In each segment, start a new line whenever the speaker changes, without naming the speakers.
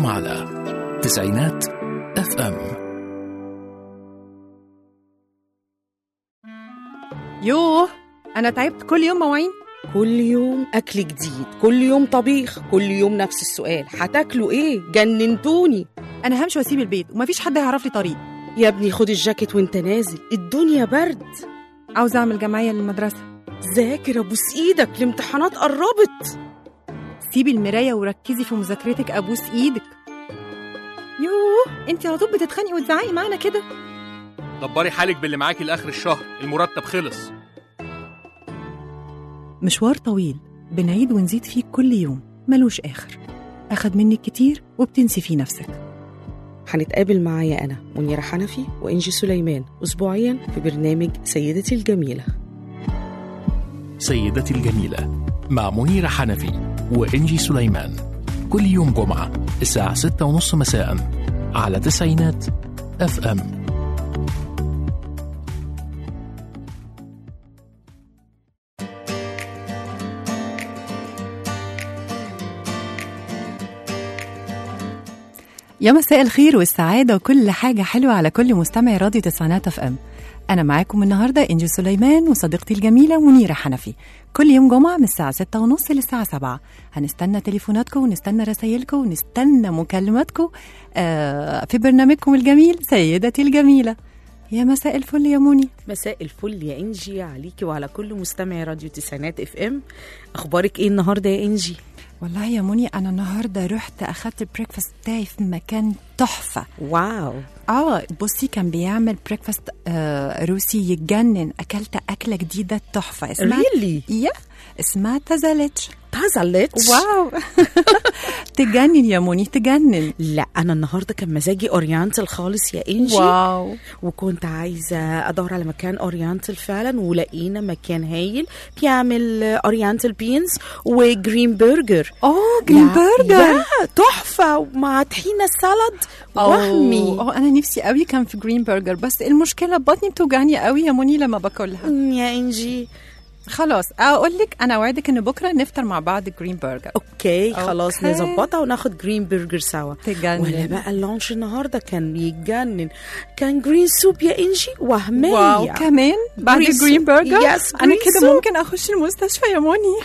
معاكم على تسعينات اف ام
يوه انا تعبت كل يوم مواعين
كل يوم أكل جديد كل يوم طبيخ كل يوم نفس السؤال هتاكلوا إيه جننتوني
انا همشي واسيب البيت ومفيش حد هيعرف لي طريق
يا ابني خد الجاكيت وانت نازل الدنيا برد
عاوزه اعمل جمعيه للمدرسه
ذاكر ابوس ايدك الامتحانات قربت
سيبي المرايه وركزي في مذاكرتك ابوس ايدك يوه انت على طول بتتخانقي وتزعقي معانا كده
دبري حالك باللي معاكي لاخر الشهر المرتب خلص
مشوار طويل بنعيد ونزيد فيه كل يوم ملوش اخر اخد منك كتير وبتنسي فيه نفسك
هنتقابل معايا أنا منيرة حنفي وإنجي سليمان أسبوعيا في برنامج سيدتي الجميلة
سيدتي الجميلة مع منيرة حنفي وإنجي سليمان كل يوم جمعة الساعة ستة ونص مساء على تسعينات اف ام
يا مساء الخير والسعادة وكل حاجة حلوة على كل مستمع راديو تسعينات اف ام أنا معاكم النهاردة إنجي سليمان وصديقتي الجميلة منيرة حنفي كل يوم جمعة من الساعة ستة ونص للساعة سبعة هنستنى تليفوناتكم ونستنى رسايلكم ونستنى مكالماتكم آه في برنامجكم الجميل سيدتي الجميلة يا مساء الفل يا مني
مساء الفل يا إنجي عليكي وعلى كل مستمعي راديو تسعينات اف ام أخبارك إيه النهاردة يا إنجي
والله يا مني أنا النهاردة رحت أخدت البريكفاست بتاعي في مكان تحفة
واو
اه بصي كان بيعمل بريكفاست آه روسي يتجنن اكلت اكله جديده تحفه اسمها
ريلي
يا اسمها تازاليتش
تازالتش
واو تجنن يا موني تجنن
لا انا النهارده كان مزاجي اورينتال خالص يا انجي
واو
وكنت عايزه ادور على مكان اورينتال فعلا ولقينا مكان هايل بيعمل اورينتال بينز وجرين برجر
اوه جرين
لا-
برجر
يا تحفه مع طحينه سالاد وهمي
اه انا نفسي قوي كان في جرين برجر بس المشكله بطني بتوجعني قوي يا موني لما باكلها
أمم، يا انجي
خلاص اقول لك انا اوعدك ان بكره نفطر مع بعض جرين برجر
اوكي خلاص
أوكي.
نظبطها وناخد جرين برجر سوا
تجنن.
ولا بقى اللانش النهارده كان يتجنن كان جرين سوب يا انجي وهميه
واو كمان بعد
Green
الجرين
soup.
برجر
Yes,
انا
green
كده
soup.
ممكن اخش المستشفى يا موني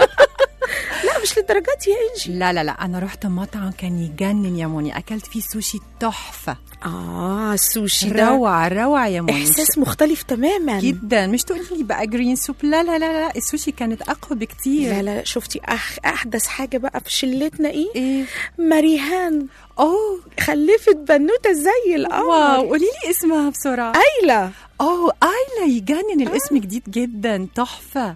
لا مش للدرجات يا انجي
لا لا لا انا رحت مطعم كان يجنن يا موني اكلت فيه سوشي تحفه
اه السوشي ده
روعه روعه يا موني
احساس مختلف تماما
جدا مش تقولي لي بقى جرين سوب لا لا لا لا السوشي كانت اقوى بكتير
لا لا شفتي أح احدث حاجه بقى في شلتنا ايه
ايه
مريهان
اوه
خلفت بنوته زي القمر
واو قولي لي اسمها بسرعه
ايلا
اوه ايلا يجنن الاسم جديد جدا تحفه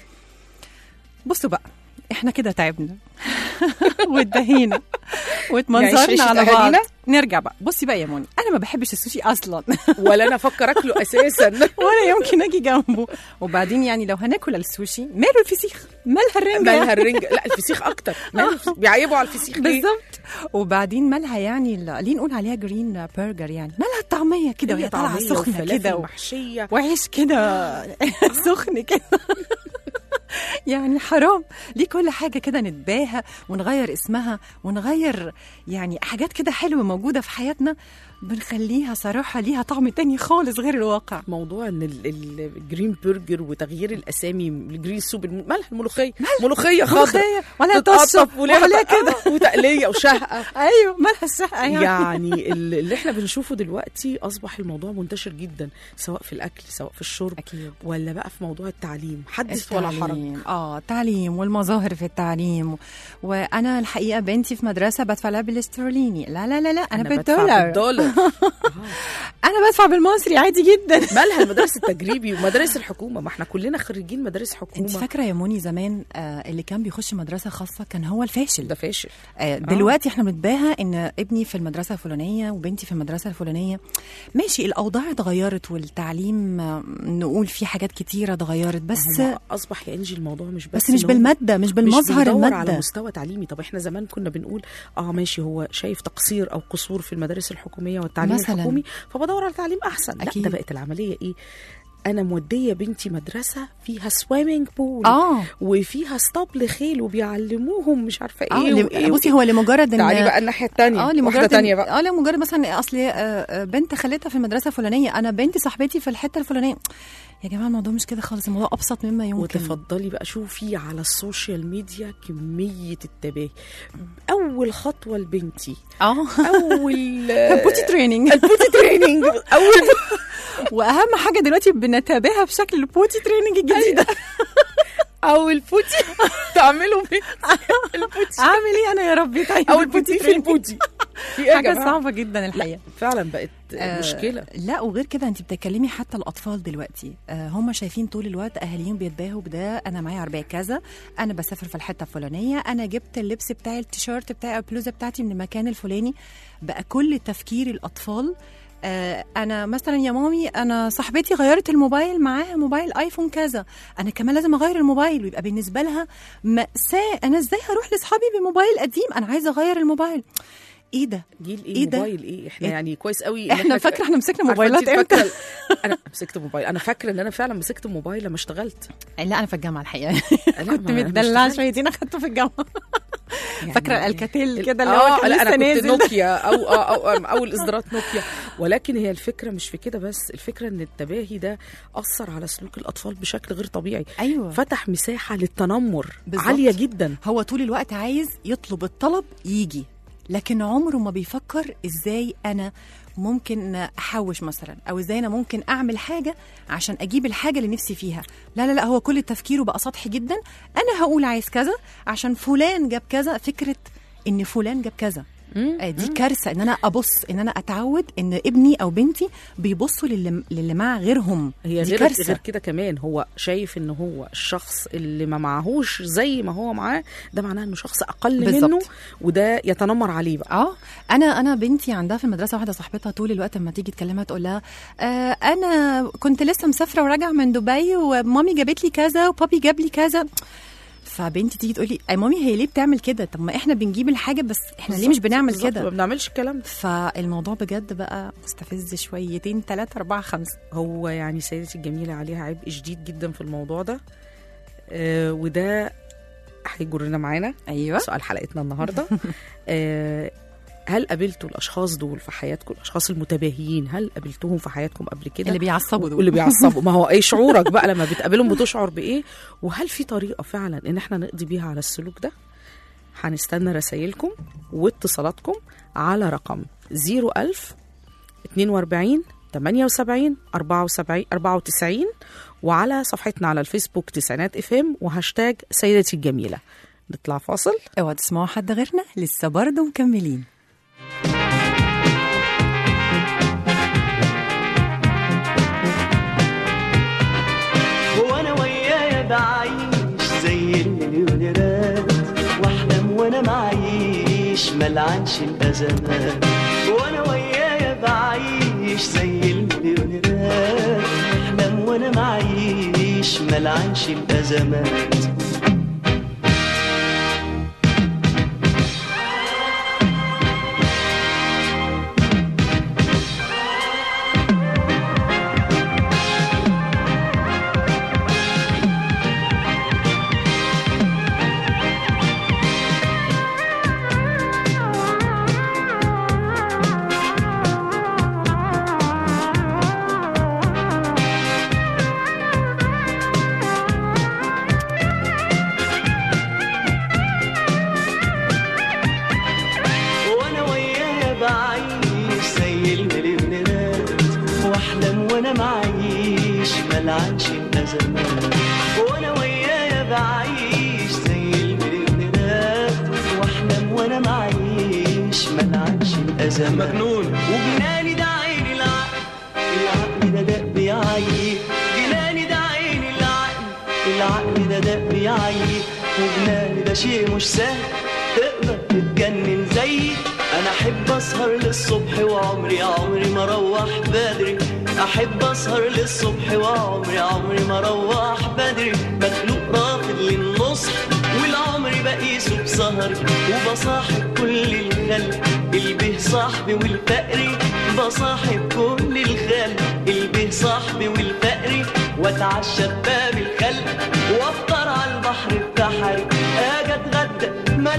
بصوا بقى احنا كده تعبنا واتدهينا
نعيش
واتمنظرنا
عيشة
على بعض
أهالينا؟
نرجع بقى بصي بقى يا موني انا ما بحبش السوشي اصلا
ولا انا افكر اكله اساسا
ولا يمكن اجي جنبه وبعدين يعني لو هناكل السوشي ماله الفسيخ مالها الرنجه
مالها الرنجة لا الفسيخ اكتر مالها الفسيخ؟ بيعيبوا على الفسيخ ليه؟
بالظبط وبعدين مالها يعني ال- ليه نقول عليها جرين برجر يعني مالها الطعميه كده
هي
وهي طالعه
طعمية
سخنه
وفلافل
كده و-
محشيه
وعيش كده سخن كده يعني حرام ليه كل حاجة كده نتباهى ونغير اسمها ونغير يعني حاجات كده حلوة موجودة في حياتنا بنخليها صراحة ليها طعم تاني خالص غير الواقع
موضوع ان ال- ال- الجرين برجر وتغيير الاسامي الجرين سوب الم- مالها الملوخيه ملوخيه خضراء
ملوخية ولا
تتقطف
تشرب
وليها
ولا
بقى-
كده
آه، وتقليه وشهقه
ايوه مالها الشقة يعني,
يعني ال- اللي احنا بنشوفه دلوقتي اصبح الموضوع منتشر جدا سواء في الاكل سواء في الشرب
أكيد
ولا بقى في موضوع التعليم حدث ولا حرج
التعليم. اه تعليم والمظاهر في التعليم وانا الحقيقه بنتي في مدرسه بدفع لها بالاسترليني لا لا لا لا انا,
بدفع
بالدولار
بالدولار
انا بدفع بالمصري عادي جدا
مالها المدارس التجريبي ومدارس الحكومه ما احنا كلنا خريجين مدارس
انت
حكومه
فاكره يا موني زمان آه اللي كان بيخش مدرسه خاصه كان هو الفاشل
ده فاشل
آه دلوقتي احنا بنتباهى ان ابني في المدرسه الفلانيه وبنتي في المدرسه الفلانيه ماشي الاوضاع اتغيرت والتعليم آه، نقول في حاجات كتيره اتغيرت بس
هو اصبح يا انجي الموضوع مش بس
بس مش
إن هو
بالماده مش بالمظهر
مش بندور على
الماده
مستوى تعليمي طب احنا زمان كنا بنقول اه ماشي هو شايف تقصير او قصور في المدارس الحكوميه والتعليم
مثلاً.
الحكومي فبدور على تعليم احسن لا
أكيد.
ده بقت العمليه ايه انا موديه بنتي مدرسه فيها سويمنج بول
اه
وفيها اسطبل خيل وبيعلموهم مش عارفه
اه
ايه
لم-
وايه
بصي
وإيه.
هو لمجرد ان
تعالي بقى الناحيه الثانيه
اه
واحده
لمجرد
ثانيه
إن-
بقى
اه لمجرد مثلا اصل آه، آه، بنت خالتها في المدرسه الفلانيه انا بنتي صاحبتي في الحته الفلانيه يا جماعه الموضوع مش كده خالص الموضوع ابسط مما يمكن
وتفضلي بقى شوفي على السوشيال ميديا كميه التباهي اول خطوه لبنتي
اه
اول
بوتي تريننج
البوتي تريننج اول
واهم حاجه دلوقتي بنتابعها بشكل البوتي تريننج الجديده
او البوتي تعملوا بنتي البوتي
اعمل ايه انا يا ربي طيب
او البوتي في البوتي في ايه يا
حاجه
جماعه
صعبه جدا الحقيقه
فعلا بقت
آه،
مشكله
لا وغير كده انت بتتكلمي حتى الاطفال دلوقتي آه هم شايفين طول الوقت اهاليهم بيتباهوا بده انا معايا عربيه كذا انا بسافر في الحته الفلانيه انا جبت اللبس بتاعي التيشيرت بتاعي او البلوزه بتاعتي من المكان الفلاني بقى كل تفكير الاطفال آه انا مثلا يا مامي انا صاحبتي غيرت الموبايل معاها موبايل ايفون كذا انا كمان لازم اغير الموبايل ويبقى بالنسبه لها ماساه انا ازاي هروح لاصحابي بموبايل قديم انا عايزه اغير الموبايل ايه ده
جيل ايه,
إيه ده؟
موبايل ايه احنا
إيه؟
يعني كويس قوي إن
احنا فاكره احنا مسكنا
عارفة
موبايلات
أنت
امتى
فاكرة- انا مسكت موبايل انا فاكره ان انا فعلا مسكت موبايل لما اشتغلت
لا انا في الجامعه الحقيقه
لا،
كنت
ما أنا
متدلعه
اشتغلت.
شويتين اخدته في الجامعه
يعني
فاكره الالكاتيل كده اللي هو
اه
كان
لا
لسه
انا كنت
نازل
نوكيا او او او اول اصدارات نوكيا ولكن هي الفكره مش في كده بس الفكره ان التباهي ده اثر على سلوك الاطفال بشكل غير طبيعي
ايوه
فتح مساحه للتنمر
بالظبط.
عاليه جدا
هو طول الوقت عايز يطلب الطلب يجي لكن عمره ما بيفكر ازاي انا ممكن احوش مثلا او ازاي انا ممكن اعمل حاجه عشان اجيب الحاجه اللي نفسي فيها لا لا لا هو كل تفكيره بقى سطحي جدا انا هقول عايز كذا عشان فلان جاب كذا فكره ان فلان جاب كذا آه، دي كارثه ان انا ابص ان انا اتعود ان ابني او بنتي بيبصوا للي, للي مع غيرهم
هي
دي
غير
كارثه
غير كده كمان هو شايف ان هو الشخص اللي ما معهوش زي ما هو معاه ده معناه انه شخص اقل
بالظبط.
منه وده يتنمر عليه بقى
اه انا انا بنتي عندها في المدرسه واحده صاحبتها طول الوقت لما تيجي تكلمها تقول لها آه انا كنت لسه مسافره وراجعه من دبي ومامي جابت لي كذا وبابي جاب لي كذا فبنتي تيجي تقول لي اي مامي هي ليه بتعمل كده طب ما احنا بنجيب الحاجه بس احنا ليه مش بنعمل
بالظبط، ما
كده
بنعملش الكلام ده
فالموضوع بجد بقى مستفز شويتين ثلاثة أربعة خمسة
هو يعني سيدتي الجميلة عليها عبء شديد جدا في الموضوع ده آه وده هيجرنا معانا
أيوة
سؤال حلقتنا النهارده آه هل قابلتوا الاشخاص دول في حياتكم الاشخاص المتباهيين هل قابلتوهم في حياتكم قبل كده
اللي بيعصبوا دول
واللي بيعصبوا ما هو ايه شعورك بقى لما بتقابلهم بتشعر بايه وهل في طريقه فعلا ان احنا نقضي بيها على السلوك ده هنستنى رسايلكم واتصالاتكم على رقم 01000 42 78 74 94 وعلى صفحتنا على الفيسبوك تسعينات اف ام وهاشتاج سيدتي الجميله نطلع فاصل
اوعوا تسمعوا حد غيرنا لسه برضه مكملين
وانا ويايا بعيش زي المليونيرات واحلم وانا معيش ملعنش الازمات وانا ويايا بعيش زي المليونيرات واحلم وانا معيش ملعنش الازمات وانا ويايا بعيش زي المليونيرات واحلم وانا معيش ملعنش الازمات وانا ويايا بعيش زي المليونيرات واحلم وانا معيش ملعنش الازمات مجنون وجناني ده عيني العقل العقل ده دق بيعيي جناني ده عيني العقل العقل ده دق بيعيي وجناني ده شيء مش سهل تقدر تتجنن زيي انا احب اسهر للصبح وعمري عمري ما اروح بدري احب اسهر للصبح وعمري عمري ما اروح بدري مخلوق رافض للنصح والعمر بقيسه بسهر وبصاحب كل الخلق البه صاحبي والفقري بصاحب كل الخلق البه ليه صاحبي والفقري واتعشى بباب الخلق وافطر على البحر بتحري اجي اتغدى ما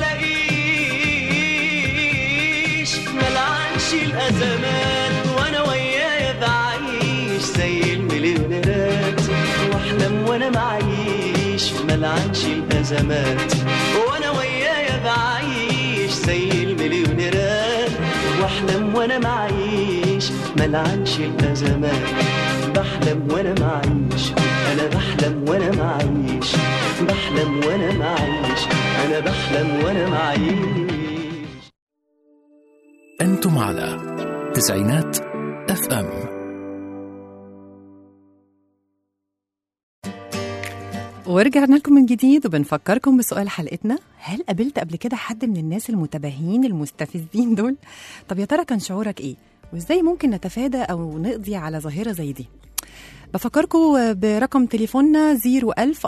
الاقيش ملعنش الازمات وانا ويايا بعيش زي المليونيرات واحلم وانا معيش ملعنش الازمات وانا ويايا بعيش زي المليونيرات واحلم وانا معيش ملعنش الازمات بحلم وانا معيش انا بحلم وانا معيش بحلم وانا معيش انا بحلم وانا معيش
أنتم على تسعينات اف ام
ورجعنا لكم من جديد وبنفكركم بسؤال حلقتنا هل قابلت قبل كده حد من الناس المتباهيين المستفزين دول طب يا ترى كان شعورك ايه وازاي ممكن نتفادى او نقضي على ظاهره زي دي بفكركم برقم تليفوننا 01000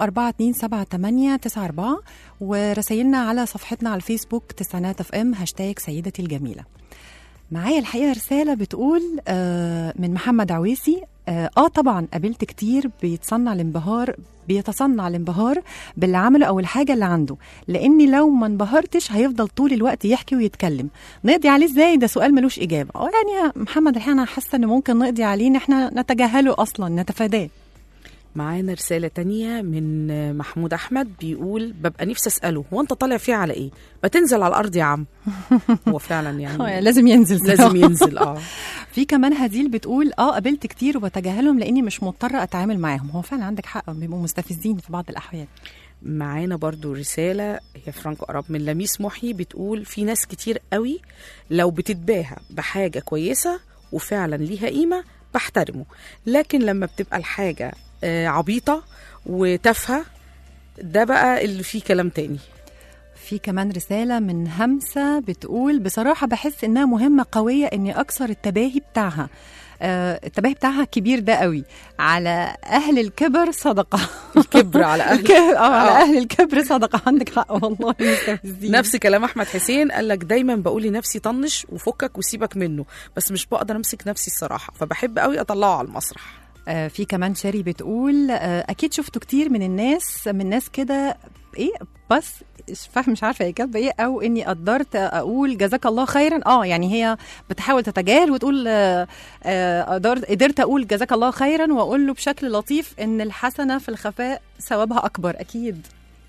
4278 ورسايلنا على صفحتنا على الفيسبوك تسعينات اف ام هاشتاج سيدتي الجميله معايا الحقيقه رساله بتقول آه من محمد عويسي اه آه طبعا قابلت كتير بيتصنع الانبهار بيتصنع الانبهار باللي عمله او الحاجه اللي عنده لاني لو ما انبهرتش هيفضل طول الوقت يحكي ويتكلم نقضي عليه ازاي ده سؤال ملوش اجابه اه يعني يا محمد الحقيقه انا حاسه ان ممكن نقضي عليه ان احنا نتجاهله اصلا نتفاداه
معانا رسالة تانية من محمود أحمد بيقول ببقى نفسي أسأله هو أنت طالع فيه على إيه؟ ما تنزل على الأرض يا عم هو فعلا
آه،
يعني
لازم ينزل
لازم ينزل اه
في كمان هديل بتقول اه قابلت كتير وبتجاهلهم لاني مش مضطره اتعامل معاهم هو فعلا عندك حق بيبقوا مستفزين في بعض الاحيان
معانا برضو رسالة هي فرانكو أراب من لميس محي بتقول في ناس كتير قوي لو بتتباهى بحاجة كويسة وفعلا ليها قيمة بحترمه لكن لما بتبقى الحاجة آه، عبيطة وتافهة ده بقى اللي فيه كلام تاني
في كمان رسالة من همسة بتقول بصراحة بحس إنها مهمة قوية إني أكسر التباهي بتاعها آه التباهي بتاعها كبير ده قوي على أهل الكبر صدقة
الكبر على أهل
الك- اه على
آه.
أهل الكبر صدقة عندك حق والله مستفزين
نفس كلام احمد حسين قال لك دايما بقول لنفسي طنش وفكك وسيبك منه بس مش بقدر امسك نفسي الصراحه فبحب قوي اطلعه على المسرح
آه في كمان شاري بتقول آه أكيد شفتوا كتير من الناس من ناس كده إيه بس مش فاهم مش عارفه هي كاتبه ايه او اني قدرت اقول جزاك الله خيرا اه يعني هي بتحاول تتجاهل وتقول آه، آه، قدرت قدرت اقول جزاك الله خيرا واقول له بشكل لطيف ان الحسنه في الخفاء ثوابها اكبر اكيد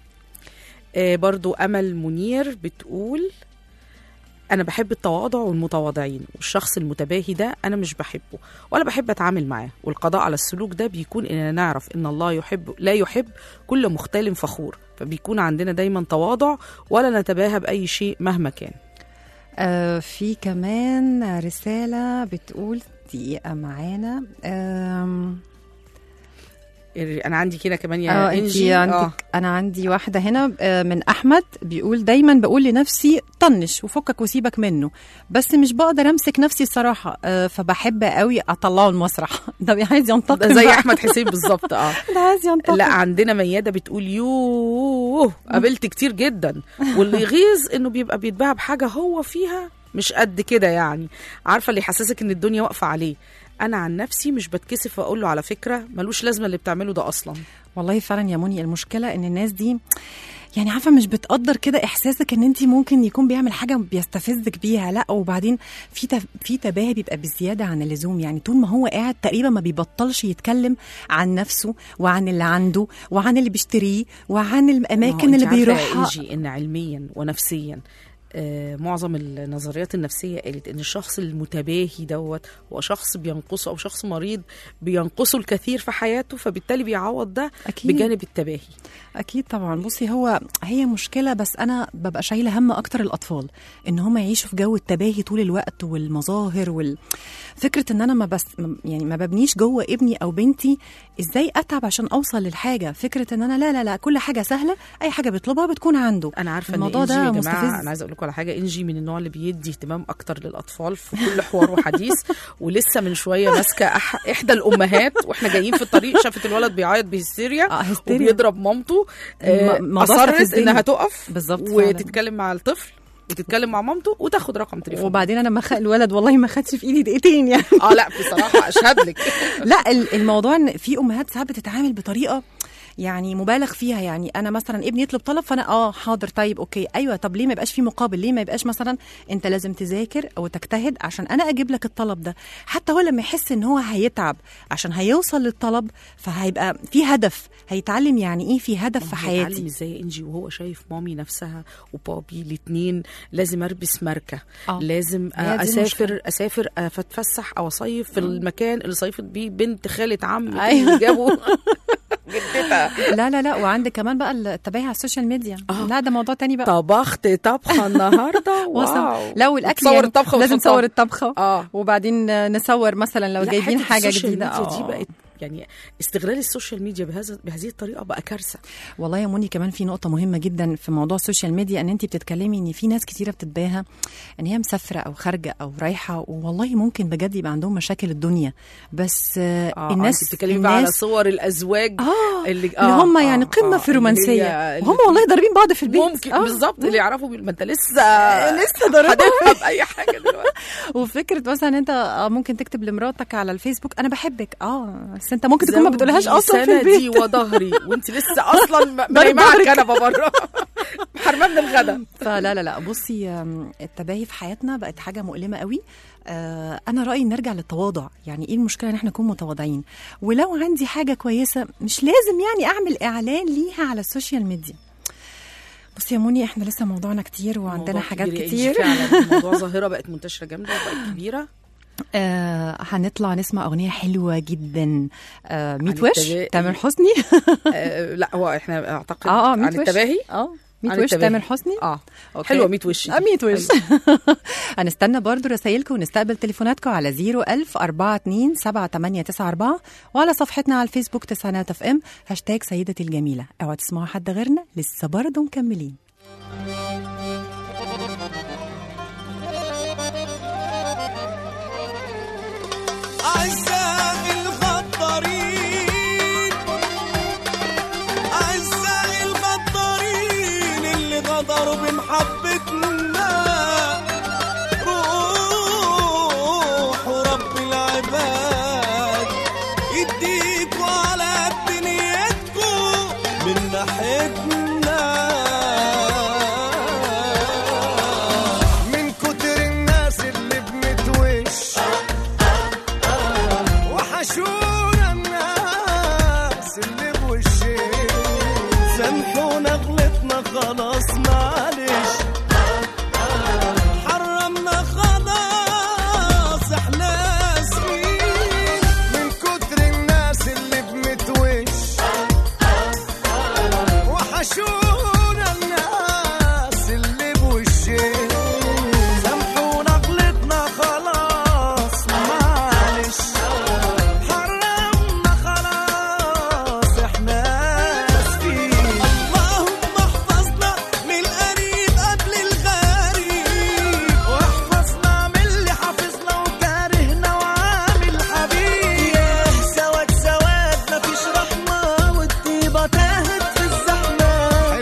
آه برضو امل منير بتقول انا بحب التواضع والمتواضعين والشخص المتباهي ده انا مش بحبه ولا بحب اتعامل معاه والقضاء على السلوك ده بيكون اننا نعرف ان الله يحب لا يحب كل مختال فخور فبيكون عندنا دايما تواضع ولا نتباهى باي شيء مهما كان
آه في كمان رساله بتقول دقيقه معانا آم،
انا عندي كده كمان يا
اه انتي
انجي
عندك
آه.
انا عندي واحده هنا آه، من احمد بيقول دايما بقول لنفسي طنش وفكك وسيبك منه بس مش بقدر امسك نفسي الصراحه آه، فبحب قوي اطلعه المسرح ده عايز ينتقم
ده زي
بقى.
احمد حسين بالظبط اه
ده عايز ينتقم
لا عندنا ميادة بتقول يوه قابلت كتير جدا واللي يغيظ انه بيبقى بيتباع بحاجة هو فيها مش قد كده يعني عارفة اللي يحسسك ان الدنيا واقفة عليه انا عن نفسي مش بتكسف واقول له على فكرة ملوش لازمة اللي بتعمله ده اصلا
والله فعلا يا مني المشكله ان الناس دي يعني عارفه مش بتقدر كده احساسك ان انت ممكن يكون بيعمل حاجه بيستفزك بيها لا وبعدين في تف... في تباهي بيبقى بزياده عن اللزوم يعني طول ما هو قاعد تقريبا ما بيبطلش يتكلم عن نفسه وعن اللي عنده وعن اللي بيشتريه وعن الاماكن اللي
ما هو أنت عارفة يا
بيروحها
إنجي ان علميا ونفسيا آه معظم النظريات النفسية قالت ان الشخص المتباهي دوت هو شخص بينقصه او شخص مريض بينقصه الكثير في حياته فبالتالي بيعوض ده
أكيد.
بجانب التباهي
اكيد طبعا بصي هو هي مشكله بس انا ببقى شايله هم اكتر الاطفال ان هم يعيشوا في جو التباهي طول الوقت والمظاهر وال فكره ان انا ما بس يعني ما ببنيش جوه ابني او بنتي ازاي اتعب عشان اوصل للحاجه فكره ان انا لا لا لا كل حاجه سهله اي حاجه بيطلبها بتكون عنده
انا عارفه
الموضوع
ان
ده
انجي يا
مستفز.
جماعه انا عايزه اقول لكم على حاجه انجي من النوع اللي بيدي اهتمام اكتر للاطفال في كل حوار وحديث ولسه من شويه ماسكه أح... احدى الامهات واحنا جايين في الطريق شافت الولد بيعيط بهستيريا
اه هستيريا
وبيضرب مامته آه،
م- موضوع
اصرت
استفزني.
انها تقف
بالظبط فعلا.
وتتكلم مع الطفل وتتكلم مع مامته وتاخد رقم تليفون
وبعدين انا ما خ... الولد والله ما خدش في ايدي دقيقتين يعني
اه لا بصراحه اشهد لك
لا ال- الموضوع ان في امهات ساعات بتتعامل بطريقه يعني مبالغ فيها يعني انا مثلا ابني يطلب طلب فانا اه حاضر طيب اوكي ايوه طب ليه ما يبقاش في مقابل ليه ما يبقاش مثلا انت لازم تذاكر او تجتهد عشان انا اجيب لك الطلب ده حتى هو لما يحس ان هو هيتعب عشان هيوصل للطلب فهيبقى في هدف هيتعلم يعني ايه في هدف في
هيتعلم
حياتي
ازاي انجي وهو شايف مامي نفسها وبابي الاثنين لازم البس ماركه
آه.
آه.
هي دي
اسافر
المشكلة.
اسافر اتفسح او اصيف في المكان اللي صيفت بيه بنت خاله عم
أيوة.
اللي جابوا جدتها
لا لا لا وعندك كمان بقى التباهي على السوشيال ميديا
آه.
لا ده موضوع تاني بقى
طبخت طبخه النهارده
وصل.
واو
لا والاكل
تصور
يعني
الطبخه
لازم
وتحطها.
نصور الطبخه
اه
وبعدين نصور مثلا لو
لا،
جايبين
حتة
حاجه
السوشيال
جديده
ميديا دي
آه.
بقت يعني استغلال السوشيال ميديا بهذا بهذه الطريقه بقى كارثه
والله يا موني كمان في نقطة مهمة جدا في موضوع السوشيال ميديا ان انت بتتكلمي ان في ناس كتيرة بتتباهى ان هي مسافرة او خارجة او رايحة والله ممكن بجد يبقى عندهم مشاكل الدنيا بس آه
آه
الناس
انت بتتكلمي بقى على صور الازواج
اه
اللي
اللي هم يعني قمة في الرومانسية هم والله ضاربين بعض في البيت
ممكن
آه.
بالظبط اللي يعرفوا بال- ما انت لسه
لسه ضاربها
هنفهم اي حاجه دلوقتي
وفكرة مثلا انت آه ممكن تكتب لمراتك على الفيسبوك انا بحبك اه بس انت ممكن تكون ما بتقولهاش
زوجي
اصلا في
سندي
البيت
وظهري وانت لسه اصلا م-
ضارب
نايمه على
ظهرك.
الكنبه بره حرمه من الغدا
فلا لا لا بصي آم، التباهي في حياتنا بقت حاجه مؤلمه قوي آه، انا رايي نرجع للتواضع يعني ايه المشكله ان احنا نكون متواضعين ولو عندي حاجه كويسه مش لازم يعني اعمل اعلان ليها على السوشيال ميديا بصي يا موني احنا لسه موضوعنا كتير وعندنا
موضوع
حاجات
كبير يا
كتير
إنجي فعلا الموضوع ظاهره بقت منتشره جامده وبقت كبيره
آه هنطلع نسمع اغنيه حلوه جدا آه ميت
عن
وش
التباهي.
تامر حسني
آه لا هو احنا اعتقد
اه اه
عن
ميت وش
التباهي
اه ميت
عن
وش
التباهي.
تامر حسني
اه
أوكي.
حلوه 100 وش دي.
آه، 100 وش هنستنى برضو رسائلكم ونستقبل تليفوناتكم على 01000 42 7894 وعلى صفحتنا على الفيسبوك تسعينات اف ام هاشتاج سيدتي الجميلة اوعوا تسمعوا حد غيرنا لسه برضو مكملين
أعزائي الغدارين أعزائي الغدارين اللي غدروا بمحبتنا روحوا رب العباد يديكوا على دنيتكوا من ناحيتنا من كتر الناس اللي بنتوش وحشونا الناس اللي بوشين سامحونا غلطنا خلاص معلش حرمنا خلاص احنا اسفين من كتر الناس اللي بنتوش وحشونا الناس اللي بوشين سامحونا غلطنا خلاص معلش حرمنا خلاص احنا اسفين اللهم احفظنا من القريب قبل الغريب واحفظنا من اللي حافظنا وكارهنا وعامل حبيب سواد سواد مفيش رحمة والطيبة تاهت في الزحمة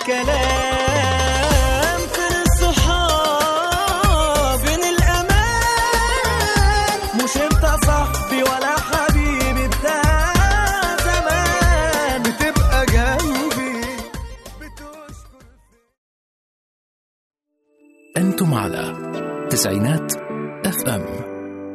الكلام فين الصحاب فين الأمان مش انت صاحبي ولا حبيبي بتاع زمان بتبقى جنبي بتشكر
أنتم على تسعينات اف ام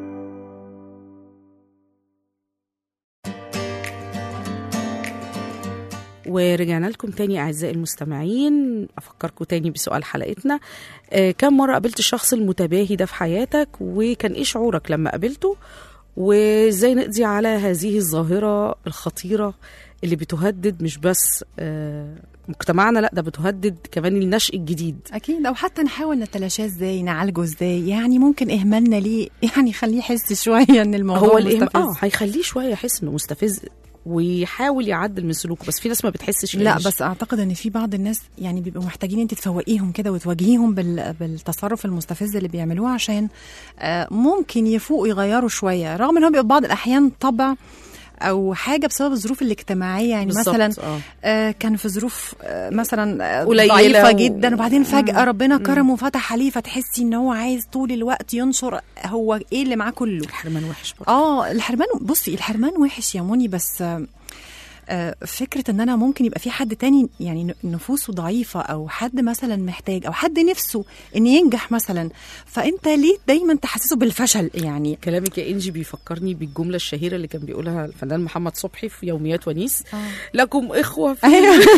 ورجعنا لكم تاني أعزائي المستمعين أفكركم تاني بسؤال حلقتنا آه كم مرة قابلت الشخص المتباهي ده في حياتك وكان إيه شعورك لما قابلته وإزاي نقضي على هذه الظاهرة الخطيرة اللي بتهدد مش بس آه مجتمعنا لا ده بتهدد كمان النشء الجديد
اكيد او حتى نحاول نتلاشاه ازاي نعالجه ازاي يعني ممكن اهمالنا ليه يعني خليه يحس شويه ان الموضوع
هو الإهم...
مستفز
اه هيخليه شويه يحس انه مستفز ويحاول يعدل من سلوكه بس في ناس ما بتحسش
لا
إيش.
بس اعتقد ان في بعض الناس يعني بيبقوا محتاجين انت تفوقيهم كده وتواجهيهم بال... بالتصرف المستفز اللي بيعملوه عشان آه، ممكن يفوقوا يغيروا شويه رغم ان هو بيبقى بعض الاحيان طبع او حاجه بسبب الظروف الاجتماعيه يعني
بالظبط،
مثلا
آه.
آه، كان في ظروف آه، مثلا آه،
قليلة
ضعيفه
و-
جدا وبعدين فجاه
مم.
ربنا كرمه وفتح عليه فتحسي ان هو عايز طول الوقت ينشر هو ايه اللي معاه كله
الحرمان وحش برضه
اه الحرمان بصي الحرمان وحش يا موني بس آه، آه، فكرة ان انا ممكن يبقى في حد تاني يعني ن- نفوسه ضعيفة او حد مثلا محتاج او حد نفسه ان ينجح مثلا فانت ليه دايما تحسسه بالفشل يعني
كلامك يا انجي بيفكرني بالجمله الشهيره اللي كان بيقولها الفنان محمد صبحي في يوميات ونيس لكم اخوه في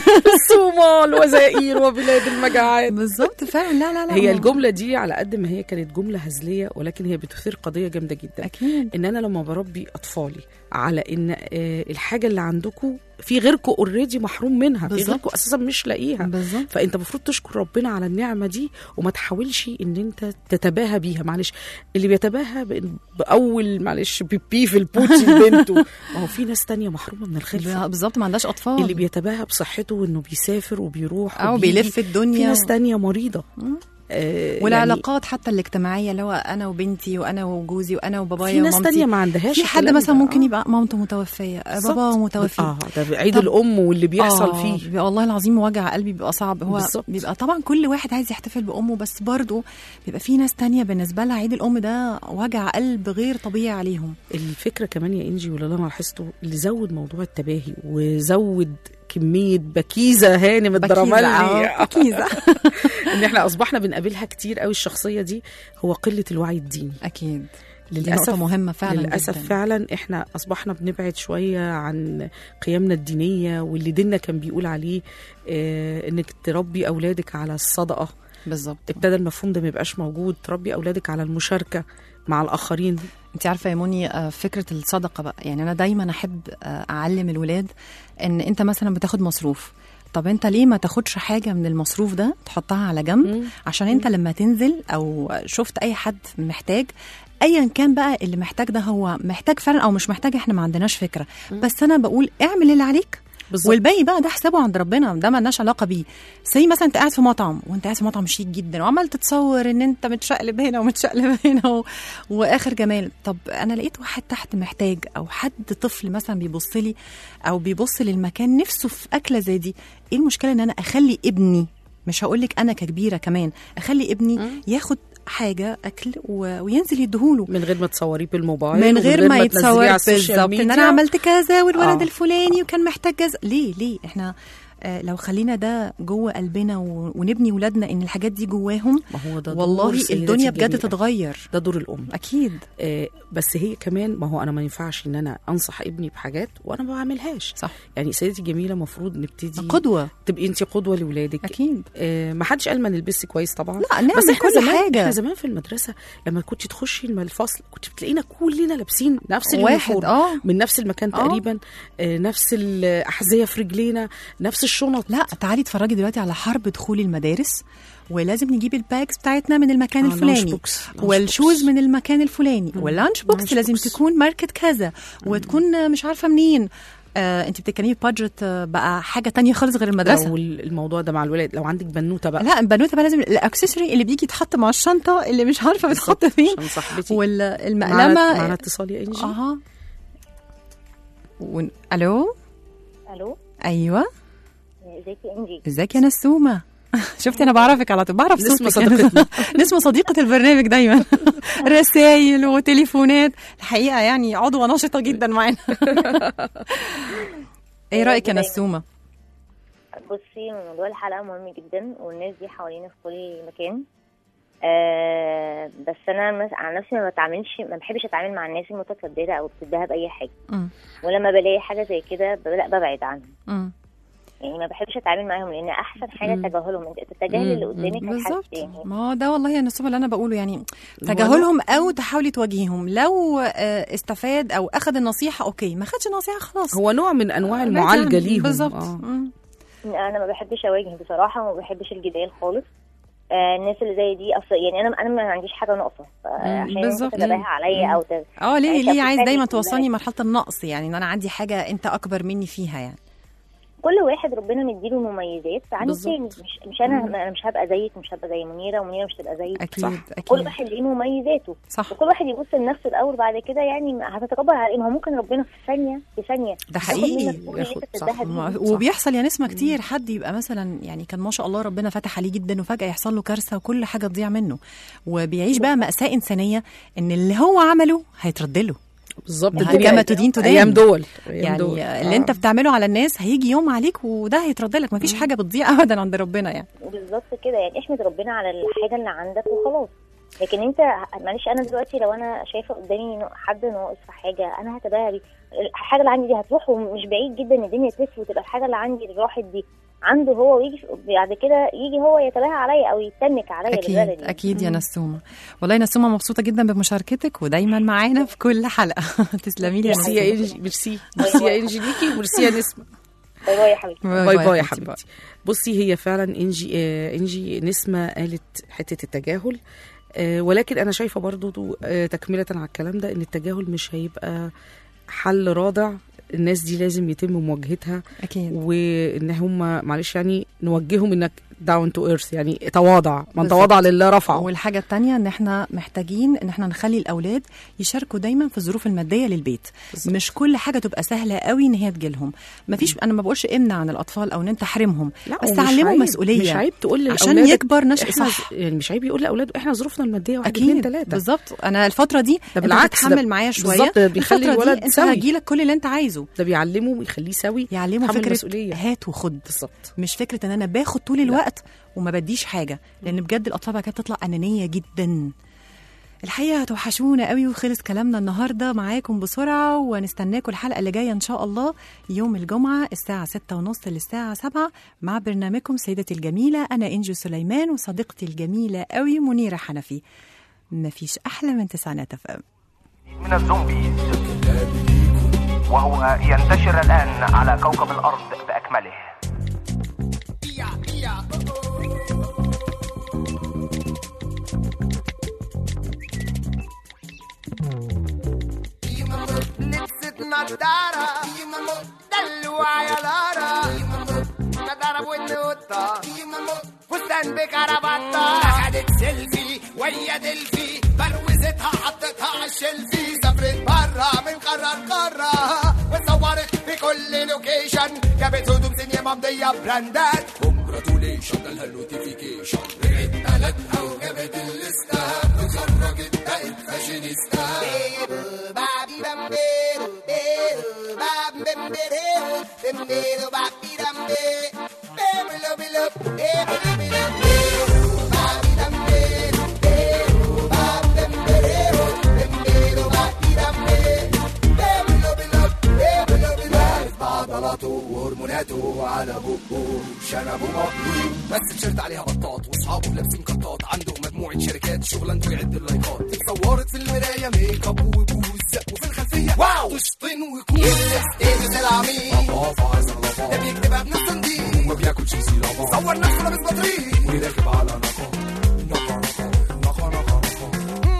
الصومال وزائر وبلاد المجاعات
بالظبط فعلا لا لا لا
هي
ما-
الجمله دي على قد ما هي كانت جمله هزليه ولكن هي بتثير قضيه جامده جدا
اكيد
ان انا لما بربي اطفالي على ان آه، الحاجه اللي عندكم في غيركم اوريدي محروم منها في
بالظبط.
غيركم اساسا مش لاقيها
بالظبط
فانت المفروض تشكر ربنا على النعمه دي وما تحاولش ان انت تتباهى بيها معلش اللي بيتباهى بإن- باول معلش بيبي في البوتي لبنته ما هو في ناس تانية محرومه من الخلفه
بالظبط ما عندهاش اطفال
اللي بيتباهى بصحته وانه بيسافر وبيروح
او
وبيجي.
بيلف
في
الدنيا
ناس تانية مريضه
مم.
آه
والعلاقات حتى الاجتماعيه اللي هو انا وبنتي وانا وجوزي وانا
يعني
وبابايا
في ناس
ومامتي
تانية ما عندهاش
في حد
الكلام
مثلا
ده.
ممكن
آه.
يبقى مامته متوفيه
بالظبط.
باباه متوفي
اه ده عيد
طب-
الام واللي بيحصل
آه،
فيه
بيبقى والله العظيم وجع قلبي بيبقى صعب هو
بالظبط.
بيبقى طبعا كل واحد عايز يحتفل بامه بس برضه بيبقى في ناس تانية بالنسبه لها عيد الام ده وجع قلب غير طبيعي عليهم
الفكره كمان يا انجي واللي انا لاحظته اللي زود موضوع التباهي وزود كميه بكيزه هانم الدرامالي
آه، بكيزه
ان احنا اصبحنا بنقابلها كتير قوي الشخصيه دي هو قله الوعي الديني
اكيد دي
للاسف
نقطه مهمه فعلا
للاسف
جداً.
فعلا احنا اصبحنا بنبعد شويه عن قيمنا الدينيه واللي ديننا كان بيقول عليه آه انك تربي اولادك على الصدقه
بالظبط
ابتدى المفهوم ده ما يبقاش موجود تربي اولادك على المشاركه مع الاخرين
انت عارفه يا موني آه، فكره الصدقه بقى يعني انا دايما احب آه، اعلم الولاد ان انت مثلا بتاخد مصروف طب انت ليه ما تاخدش حاجه من المصروف ده تحطها على جنب
مم.
عشان انت لما تنزل او شفت اي حد محتاج ايا كان بقى اللي محتاج ده هو محتاج فعلا او مش محتاج احنا ما عندناش فكره بس انا بقول اعمل اللي عليك
بالظبط
والباقي بقى ده حسابه عند ربنا ده مالناش علاقه بيه زي مثلا انت قاعد في مطعم وانت قاعد في مطعم شيك جدا وعمال تتصور ان انت متشقلب هنا ومتشقلب هنا و... واخر جمال طب انا لقيت واحد تحت محتاج او حد طفل مثلا بيبص لي او بيبص للمكان نفسه في اكله زي دي ايه المشكله ان انا اخلي ابني مش هقول لك انا ككبيره كمان اخلي ابني ياخد حاجه اكل و... وينزل يديهوله
من غير ما تصوريه بالموبايل
من
ومن
غير ما
تنزليه
يتصور
على السوشيال
بالظبط ان انا
ميديا.
عملت كذا والولد
آه.
الفلاني وكان محتاج كذا ليه ليه احنا آه لو خلينا ده جوه قلبنا و- ونبني ولادنا ان الحاجات دي جواهم
ما هو ده دور
والله
سيدتي
الدنيا بجد
الجميلة.
تتغير
ده دور الام
اكيد
آه بس هي كمان ما هو انا ما ينفعش ان انا انصح ابني بحاجات وانا ما بعملهاش
صح
يعني سيدتي الجميله المفروض نبتدي
قدوه
تبقي انت قدوه لاولادك
اكيد
آه ما حدش قال ما نلبسي كويس طبعا
لا نعمل
بس احنا
كل
زمان
حاجه
احنا زمان في المدرسه لما كنت تخشي الم- الفصل كنت بتلاقينا كلنا لابسين نفس
واحد
اليونيفورم
اه
من نفس المكان
آه.
تقريبا آه نفس الاحذيه في رجلينا نفس الشنط
لا تعالي اتفرجي دلوقتي على حرب دخول المدارس ولازم نجيب الباكس بتاعتنا من المكان
آه،
الفلاني
لانش بوكس، لانش
والشوز
بوكس.
من المكان الفلاني
مم.
واللانش بوكس
لانش
لازم
بوكس.
تكون ماركة كذا وتكون مش عارفه منين آه انت بتتكلمي بادجت آه بقى حاجه تانية خالص غير المدرسه
لو الموضوع ده مع الولاد لو عندك بنوته بقى
لا البنوته بقى لازم الاكسسوري اللي بيجي يتحط مع الشنطه اللي مش عارفه بتحط فين
عشان صاحبتي
والمقلمه
معانا معانا اتصال يا انجي
اها ون... الو
الو
ايوه
ازيك يا انجي
ازيك يا نسومه شفتي انا بعرفك على طول بعرف
نسمة
صوتك
صديقتنا.
نسمة صديقة البرنامج دايما رسائل وتليفونات الحقيقة يعني عضوة نشطة جدا معانا ايه رأيك يا
دايماً.
نسومة؟
بصي موضوع الحلقه مهم جدا والناس دي حوالينا في كل مكان آه بس انا مس- عن نفسي ما بتعاملش ما بحبش اتعامل مع الناس المتكبره او بتديها باي حاجه
مم.
ولما بلاقي حاجه زي كده ببدا ببعد عنها
مم.
يعني ما بحبش اتعامل معاهم لان احسن حاجه
مم.
تجاهلهم انت تتجاهل اللي قدامك
بالظبط
هيحس- يعني
ما هو ده والله يا نسومة اللي انا بقوله يعني تجاهلهم او تحاولي تواجهيهم لو آه، استفاد او اخذ النصيحة اوكي ما خدش النصيحة خلاص
هو نوع من انواع
بعيد
المعالجه
عنه.
ليهم
بالظبط
آه.
مم.
انا ما بحبش اواجه بصراحه وما بحبش الجدال خالص آه الناس اللي زي دي اصلا يعني انا انا ما عنديش حاجه ناقصه عشان
بالظبط.
انت تتابعها عليا او ت...
اه ليه
يعني
ليه عايز
شخص
دايما
تاني
توصلني مرحلة النقص يعني ان انا عندي حاجة انت اكبر مني فيها يعني
كل واحد ربنا مديله مميزات عن
بالظبط.
التاني مش مش انا انا مش هبقى زيك مش هبقى زي منيره ومنيره مش هتبقى زيك
اكيد
كل
اكيد
واحد ليه مميزاته
صح
وكل واحد يبص لنفسه الاول بعد كده يعني هتتكبر على ايه ما هو ممكن ربنا في ثانيه في ثانيه
ده
ياخد
حقيقي
منك كل اللي
ياخد-
انت
صح.
بتديها
ما-
دي.
وبيحصل يا نسمة كتير حد يبقى مثلا يعني كان ما شاء الله ربنا فتح عليه جدا وفجأة يحصل له كارثة وكل حاجة تضيع منه وبيعيش بقى مأساة إنسانية إن اللي هو عمله هيترد له
بالظبط
ما هي
الدنيا
كما تدين تدان.
ايام دول أيام
يعني
دول.
اللي
آه.
انت بتعمله على الناس هيجي يوم عليك وده هيترد لك مفيش حاجة بتضيع أبدا عند ربنا يعني
بالظبط كده يعني احمد ربنا على الحاجه اللي عندك وخلاص لكن انت معلش انا دلوقتي لو انا شايفه قدامي نوع- حد ناقص في حاجه انا هتباهى بيه الحاجه اللي عندي دي هتروح ومش بعيد جدا ان الدنيا تلف وتبقى الحاجه اللي عندي اللي راحت دي عنده هو ويجي بعد كده يجي هو يتباهى عليا او يتنك عليا
أكيد
بالبلدي
أكيد يا نسومة والله يا نسومة مبسوطة جدا بمشاركتك ودايما معانا في كل حلقة تسلمي لي يا
ميرسي يا
نسومة
انجي ميرسي ميرسي يا انجي ليكي وميرسي يا نسمه
باي باي يا حبيبتي
باي باي يا حبيبتي بصي هي فعلا انجي آه انجي نسمه قالت حته التجاهل آه ولكن انا شايفه برضو آه تكمله على الكلام ده ان التجاهل مش هيبقى حل رادع الناس دي لازم يتم مواجهتها
أكيد
وان هم معلش يعني نوجههم انك داون تو ايرث يعني تواضع من
بالظبط.
تواضع لله رفعه
والحاجة التانية ان احنا محتاجين ان احنا نخلي الاولاد يشاركوا دايما في الظروف المادية للبيت
بالظبط.
مش كل حاجة تبقى سهلة قوي ان هي تجيلهم مفيش انا ما بقولش امنع عن الاطفال او ان انت حرمهم
لا
بس
ومش
علمه
عيب-
مسؤولية
مش عيب تقول
عشان
لأولادك
يكبر نشأ
احنا
صح
يعني مش عيب يقول لاولاده احنا ظروفنا الماديه واحد اتنين
اكيد
تلاته
بالظبط انا الفترة دي
ده
انت
بالعكس، ده
تتحمل معايا شوية
بالظبط، ده بيخلي
الفترة
الولد
دي انت
سوي.
هجيلك كل اللي انت عايزه
ده بيعلمه ويخليه سوي
يعلمه
يتحمل
فكرة
مسؤولية.
هات وخد
بالظبط
مش فكره ان انا باخد طول الوقت وما بديش حاجه لان بجد الاطفال بعد كده بتطلع انانيه جدا الحقيقه هتوحشونا قوي وخلص كلامنا النهارده معاكم بسرعه ونستناكم الحلقه اللي جايه ان شاء الله يوم الجمعه الساعه ستة ونص للساعه سبعة مع برنامجكم سيدتي الجميله انا انجو سليمان وصديقتي الجميله قوي منيره حنفي مفيش احلى من تسعينات اف ام
من الزومبيز وهو ينتشر الآن على كوكب الأرض بأكمله
لبست نضارة دلوع يا لارا نضارة بودن قطة فستان بكرافطة أخدت سيلفي ويا دلفي بروزتها حطتها على الشلفي سافرت برا من قارة لقارة وصورت في كل لوكيشن جابت هدوم سينيا ممضية براندات كونجراتوليشن جالها النوتيفيكيشن رجعت بلدها وجابت الليستة وخرجت بقت فاشينيستا عضلاته وهرموناته على بقه شنبه مقلوب بس تيشيرت عليها بطاط واصحابه لابسين قطاط عنده مجموعه شركات شغلانته يعد اللايكات اتصورت في المرايه ميك اب وبوز وفي الخلفيه واو تشطين وكوز ايه العميل ده بيكتبها بنفسه نضيف وما بياكلش سيرابا صور نفسه لابس بطريق وراكب على نقا نقا نقا نقا نقا نقا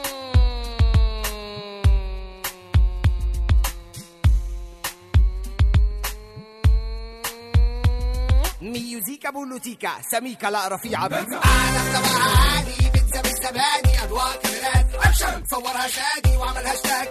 ميوزيكا بولوتيكا سميكا لا رفيعة بس أنا عادي بنسى بالزباني أضواء كاميرات أكشن صورها شادي وعمل هاشتاج